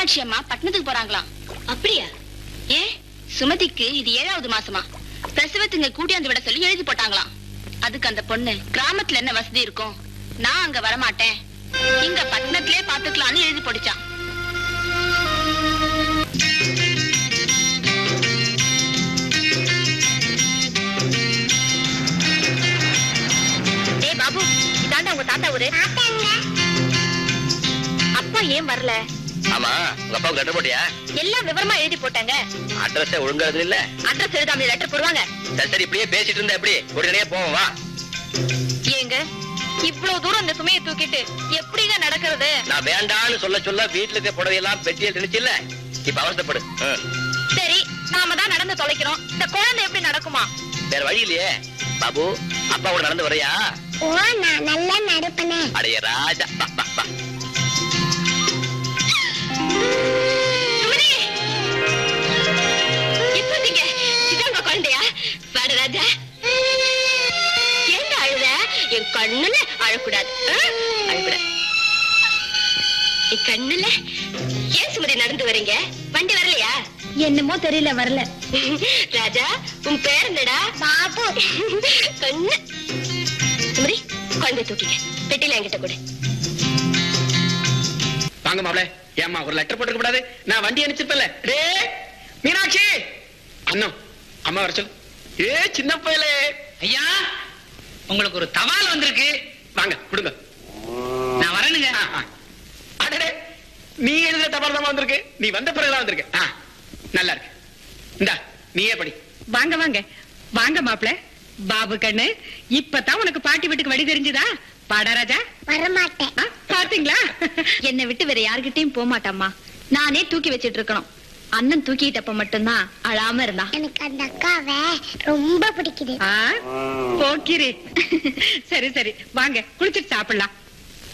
மீனாட்சி அம்மா பட்டணத்துக்கு போறாங்களாம் அப்படியா ஏ சுமதிக்கு இது ஏழாவது மாசமா பிரசவத்துங்க கூட்டியாந்து விட சொல்லி எழுதி போட்டாங்களாம் அதுக்கு அந்த பொண்ணு கிராமத்துல என்ன வசதி இருக்கும் நான் அங்க வரமாட்டேன் இங்க பட்டணத்திலே பாத்துக்கலாம்னு எழுதி போட்டுச்சான் டேய் பாபு இதாண்டா உங்க தாத்தா ஊரு அப்பா ஏன் வரல ஆமா உங்க அப்பாவுக்கு லெட்டர் போட்டியா எல்லாம் விவரமா எழுதி போட்டாங்க அட்ரஸ் ஒழுங்கா எழுதுல இல்ல அட்ரஸ் எழுதாம லெட்டர் போடுவாங்க சரி சரி இப்படியே பேசிட்டு இருந்தா எப்படி உடனே போவோம் வா ஏங்க இவ்வளவு தூரம் அந்த சுமையை தூக்கிட்டு எப்படிங்க நடக்கிறது நான் வேண்டான்னு சொல்ல சொல்ல வீட்டுல இருக்க புடவையெல்லாம் பெட்டியில் திணிச்சு இல்ல இப்ப அவசரப்படு ம். சரி நாம தான் நடந்து தொலைக்கிறோம் இந்த குழந்தை எப்படி நடக்குமா வேற வழி இல்லையே பாபு அப்பாவோட நடந்து வரையா ஓ நான் நல்லா நடப்பனே அடைய ராஜா வா, வா, வா. சுமதி! இப்போதைக்கு இதான் உங்க குழந்தையா வாடு ராஜா ஏங்க அழுத என் கண்ணுல அழக்கூடாது ஆ? அழக்கூடாது என் கண்ணுல ஏன் சுமதி நடந்து வரீங்க வண்டி வரலையா என்னமோ தெரியல வரல ராஜா உன் பேர் என்னடா பாபு கண்ணு சுமதி குழந்தை தூக்கிக்க பெட்டில என்கிட்ட கொடு வாங்க மாப்ள ஏம்மா ஒரு லெட்டர் போட்டுக்க கூடாது நான் வண்டி அனுப்பிச்சிருப்பேன்ல டே மீனாட்சி அண்ணா அம்மா வர சொல்லு ஏ சின்ன பயலே ஐயா உங்களுக்கு ஒரு தபால் வந்திருக்கு வாங்க கொடுங்க நான் வரணுங்க ஆ, ஆ. அடடே நீ எழுதுற தபால் தான் வந்திருக்கு நீ வந்த பிறகுதான் வந்திருக்கு ஆ, நல்லா இருக்கு இந்தா நீயே படி வாங்க வாங்க வாங்க மாப்ள பாபு கண்ணு இப்பதான் உனக்கு பாட்டி வீட்டுக்கு வழி தெரிஞ்சுதா பாடா ராஜா வரமாட்டேன் ஆ, பாத்தீங்களா என்னை விட்டு வேற யார்கிட்டயும் போக மாட்டாம்மா நானே தூக்கி வச்சிட்டு இருக்கணும் அண்ணன் தூக்கிட்டப்ப மட்டும்தான் அழாம இருந்தா எனக்கு அந்த அக்காவை ரொம்ப பிடிக்குது ஆ, போக்கிரி சரி சரி வாங்க குளிச்சிட்டு சாப்பிடலாம்